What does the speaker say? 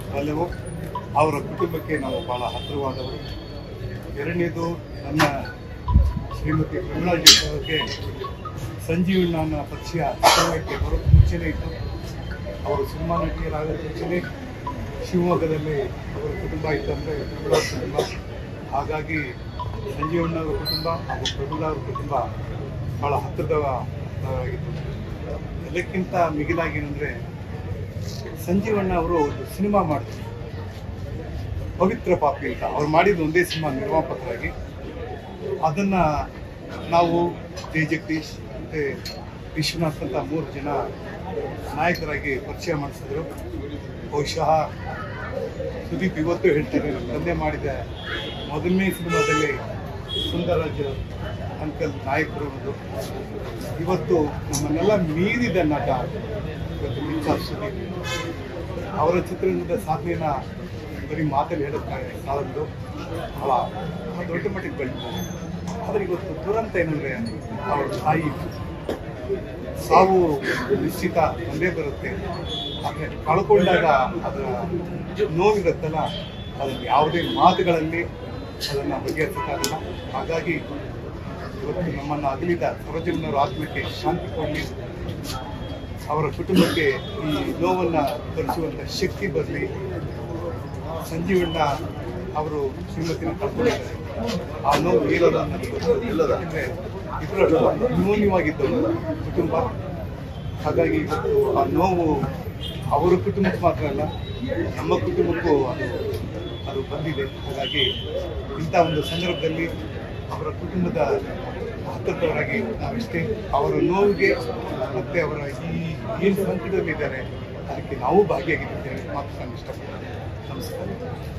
ಬಲ್ಲೆವು ಅವರ ಕುಟುಂಬಕ್ಕೆ ನಾವು ಬಹಳ ಹತ್ತಿರವಾದವರು ಎರಡನೇದು ನನ್ನ ಶ್ರೀಮತಿ ಪ್ರಮೀಳಾಜಿ ಅವರಿಗೆ ಸಂಜೀವಣ್ಣ ಅನ್ನೋ ಪರಿಚಯ ಚಿತ್ರರಂಗಕ್ಕೆ ಬರೋಕ್ಕೆ ಮುಂಚೆನೇ ಇತ್ತು ಅವರು ಸಿನಿಮಾ ನಟಿಯರಾದ ಮುಂಚೆನೇ ಶಿವಮೊಗ್ಗದಲ್ಲಿ ಅವರ ಕುಟುಂಬ ಇತ್ತಂದರೆ ಪ್ರಮೀಳಾ ಕುಟುಂಬ ಹಾಗಾಗಿ ಸಂಜೀವಣ್ಣ ಅವರ ಕುಟುಂಬ ಹಾಗೂ ಪ್ರಮೀಳಾ ಅವರ ಕುಟುಂಬ ಭಾಳ ಹತ್ತಿರದ ಆಗಿತ್ತು ಎಲ್ಲಕ್ಕಿಂತ ಮಿಗಿಲಾಗಿ ಏನಂದರೆ ಸಂಜೀವಣ್ಣ ಅವರು ಒಂದು ಸಿನಿಮಾ ಮಾಡ್ತಾರೆ ಪವಿತ್ರ ಪಾಪಿ ಅಂತ ಅವ್ರು ಮಾಡಿದ ಒಂದೇ ಸಿನಿಮಾ ನಿರ್ಮಾಪಕರಾಗಿ ಅದನ್ನ ನಾವು ಜಯ ಜಗದೀಶ್ ಮತ್ತೆ ವಿಶ್ವನಾಥ್ ಅಂತ ಮೂರು ಜನ ನಾಯಕರಾಗಿ ಪರಿಚಯ ಮಾಡಿಸಿದ್ರು ಬಹುಶಃ ಸುದೀಪ್ ಇವತ್ತು ಹೇಳ್ತಾರೆ ನನ್ನ ತಂದೆ ಮಾಡಿದ ಮೊದಲನೇ ಸಿನಿಮಾದಲ್ಲಿ ಸುಂದರರಾಜ್ ಅಂಕಲ್ ನಾಯಕರು ಅನ್ನೋದು ಇವತ್ತು ನಮ್ಮನ್ನೆಲ್ಲ ಮೀರಿದ ನಟ ಇವತ್ತು ಮಿಂಚ ಸುದೀಪ್ ಅವರ ಚಿತ್ರರಂಗದ ಸಾಧನೆಯನ್ನ ಬರೀ ಮಾತಲ್ಲಿ ಹೇಳೋಕ್ಕಾಗ ಸಾಲದು ಬಹಳ ದೊಡ್ಡ ಮಟ್ಟಿಗೆ ಬೆಳೆದಿದ್ದಾರೆ ಆದರೆ ಇವತ್ತು ದುರಂತ ಏನಂದ್ರೆ ಅವರ ತಾಯಿ ಸಾವು ನಿಶ್ಚಿತ ಒಂದೇ ಬರುತ್ತೆ ಆದರೆ ಕಳ್ಕೊಂಡಾಗ ಅದರ ನೋವಿರುತ್ತಲ್ಲ ಅದನ್ನು ಯಾವುದೇ ಮಾತುಗಳಲ್ಲಿ ಅದನ್ನು ಬಗೆಹರಿಸಕ್ಕಾಗಲ್ಲ ಹಾಗಾಗಿ ಇವತ್ತು ನಮ್ಮನ್ನು ಅಗಲಿದ ಸರ್ವಜನರ ಆತ್ಮಕ್ಕೆ ಶಾಂತಿ ಕೊಡಲಿ ಅವರ ಕುಟುಂಬಕ್ಕೆ ಈ ನೋವನ್ನು ಭರಿಸುವಂಥ ಶಕ್ತಿ ಬರಲಿ ಸಂಜೀವಣ್ಣ ಅವರು ಶ್ರೀಮತಿನ ಕಳ್ಕೊಂಡಿದ್ದಾರೆ ಆ ನೋವು ಇರೋದು ನನಗೆ ಗೊತ್ತಿಲ್ಲ. ಯಾಕಂದ್ರೆ ಇಬ್ಬರು ಅನ್ಯೋನ್ಯವಾಗಿದ್ದವರು ಕುಟುಂಬ ಹಾಗಾಗಿ ಇವತ್ತು ಆ ನೋವು ಅವರ ಕುಟುಂಬಕ್ಕೆ ಮಾತ್ರ ಅಲ್ಲ ನಮ್ಮ ಕುಟುಂಬಕ್ಕೂ ಅದು ಅದು ಬಂದಿದೆ ಹಾಗಾಗಿ ಇಂಥ ಒಂದು ಸಂದರ್ಭದಲ್ಲಿ ಅವರ ಕುಟುಂಬದ ಹತ್ತಿರದವರಾಗಿ ನಾವಿಷ್ಟೇ ಅವರ ನೋವಿಗೆ ಮತ್ತೆ ಅವರ ಈ ಏನು ಸಂಕಟದಲ್ಲಿದ್ದಾರೆ ಅದಕ್ಕೆ ನಾವು ಭಾಗಿಯಾಗಿದ್ದೇವೆ ಮಾತು ನಾನು ಇಷ್ಟಪಡ್ತೇನೆ ನಮಸ್ಕಾರ